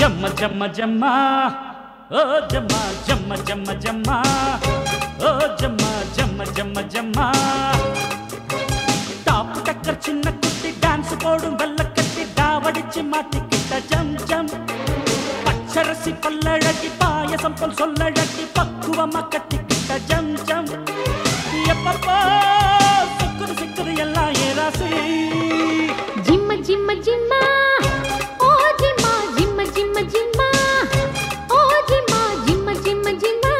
జమ్మ జమ్మ జమ్మ ఓ జమ్మ జమ్మ జమ్మ జమ్మ ఓ జమ్మ జమ్మ జమ్మ జమ్మ top டக்கர் சின்ன குட்டி dance போடும் வெள்ள கட்டி டாவடிச்சு மாட்டிக்கிட்ட ஜம் ஜம் பச்சரசி பல்லழகி பாயசம் போல் சொல்லழகி பக்குவமா கட்டிக்கிட்ட ஜம் ஜம் எப்பப்போ சிக்குது சிக்குது எல்லாம் ஏராசி ஜிம்ம ஜிம்ம ஜிம்மா ஓ ஜிம்மா ஜிம்ம ஜிம்ம ஜிம்மா ஓ ஜிம்மா ஜிம்ம ஜிம்ம ஜிம்மா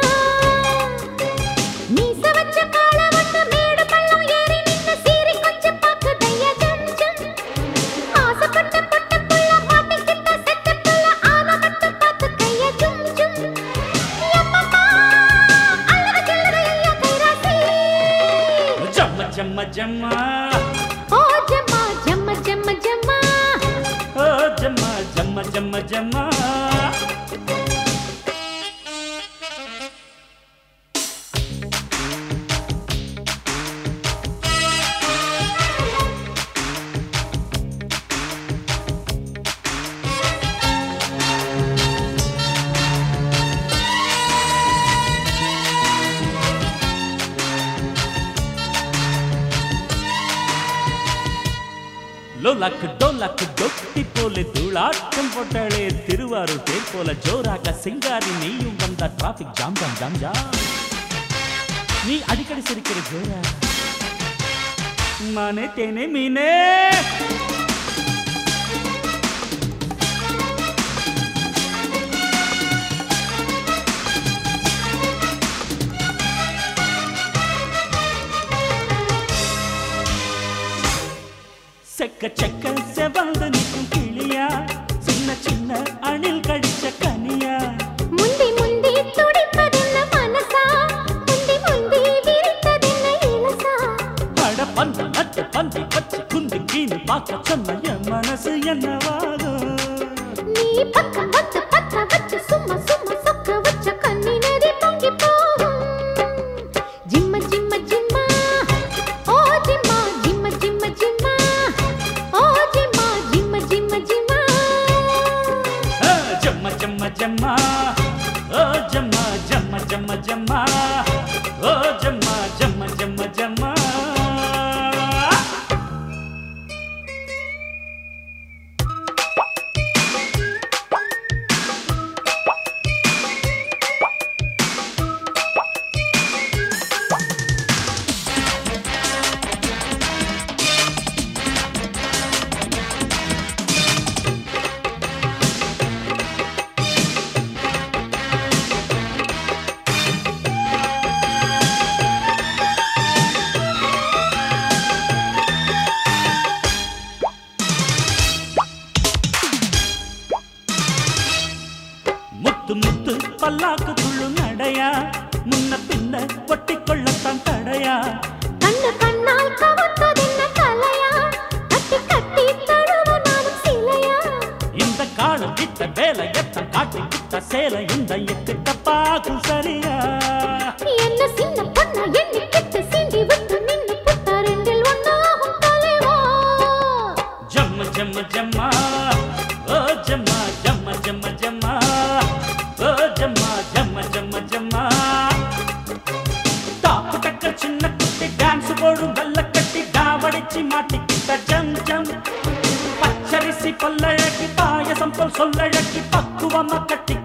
நீ சவச்ச கால வந்து மேடு பள்ளம் ஏறி நின்னு சீறி கொஞ்சம் பாக்குதையா ஜம் ஜம் ஆசைப்பட்ட பட்ட புள்ள மாட்டிக்கிட்ட செத்த புள்ள ஆன மட்டும் பார்த்து கைய ஜும் ஜும் எப்பப்பா அல்லவ சில்லற எல்லாம் கைராசி ஜம்ம ஜம்ம ஜம்மா ஓ ஜம்மா ஜம்ம ஜம்ம ஜம்மா ஓ ஜம்மா ஜம்ம ஜம்ம ஜம்மா லோலாக்கு டோலாக்கு டொட்டி போல தூளாட்டம் போட்டாளே திருவாரூர் தேர் போல ஜோராக சிங்காரி நீயும் வந்த traffic jam jam jam jam நீ அடிக்கடி சிரிக்கிற ஜோரா மானே தேனே மீனே செக்க செக்க செவந்து நிற்கும் கிளியா சின்ன சின்ன அணில் கடிச்ச கனியா முந்தி முந்தி துடிப்பதென்ன மனசா முந்தி முந்தி விரித்ததென்ன இலசா பட பந்து நட்டு பந்தி வச்சு குந்தி கீனு பார்க்க சொன்ன என் மனசு என்னவாகும் நீ பக்கம் வந்து பத்த வச்சு சும்மா சும்மா சொக்க வச்ச கண்ணி நதி பொங்கி போகும் ஜிம்ம ஜிம்ம ஜிம்மா ஓ ஜிம்மா ஜிம்ம ஜிம்ம ஜிம்மா ஓ ஜிம்மா ஜிம்ம ஜிம்ம ஜிம்மா ஆ, ஜம்ம ஜம்ம ஜம்மா ஓ ஜம்மா ஜம்ம ஜம்ம ஜம்மா ஓ ஜம்மா ஜம்ம ஜம்ம ஜம்மா முத்து முத்து பல்லாக்கு துள்ளு நடையா முன்ன பின்ன ஒட்டி கொள்ளத்தான் தடையா கண்ணு கண்ணால் கவர்ந்ததென்ன கலையா கட்டி கட்டி தழுவ நானும் சிலையா இந்த காலம் கிட்ட வேலை எத்தன் காட்டி கிட்ட சேலை இந்த எக்கிட்ட பாக்கும் சரியா என்ன சின்ன பொண்ணா எண்ணி கிட்ட சீண்டி விட்டு நின்னு புட்டா ரெண்டில் ஒன்னாகும் தலைவா ஜம்ம ஜம்ம ஜம்மா ஓ ஜம்மா ஜம்ம ஜம்ம ஜம்மா ஓ ஜம்மா ஜம்ம ஜம்ம ஜம்மா டாப்பு டக்க சின்ன குட்டி டான்ஸ் போடும் வெள்ள கட்டி டாவடிச்சு மாட்டிக்கிட்ட ஜம் ஜம் பச்சரிசி பல்லழகி பாயசம் போல் சொல்லழகி பக்குவமா கட்டி